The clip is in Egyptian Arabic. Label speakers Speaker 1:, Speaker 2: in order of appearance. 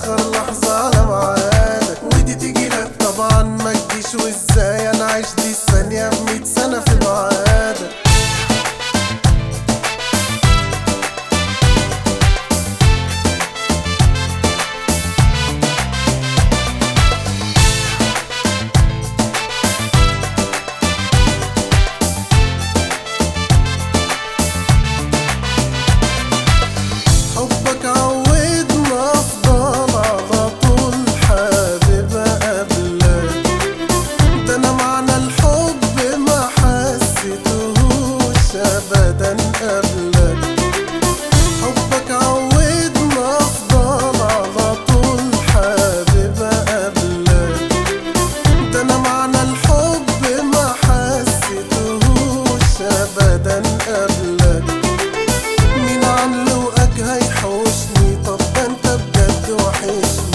Speaker 1: اخر لحظة على ميعادك ودي تيجي لك طبعا ما تجيش وازاي انا عايش دي الثانية بمية سنة في بعادك حبك عودنا افضل على طول حابب اقابلك ده انا معنى الحب ما حسيتهوش ابدا قبلك حبك عودنا افضل على طول حابب اقابلك ده انا معنى الحب ما حسيتهوش ابدا قبلك مين عن لوقك هيحوشني طب ده انت بجد وحشني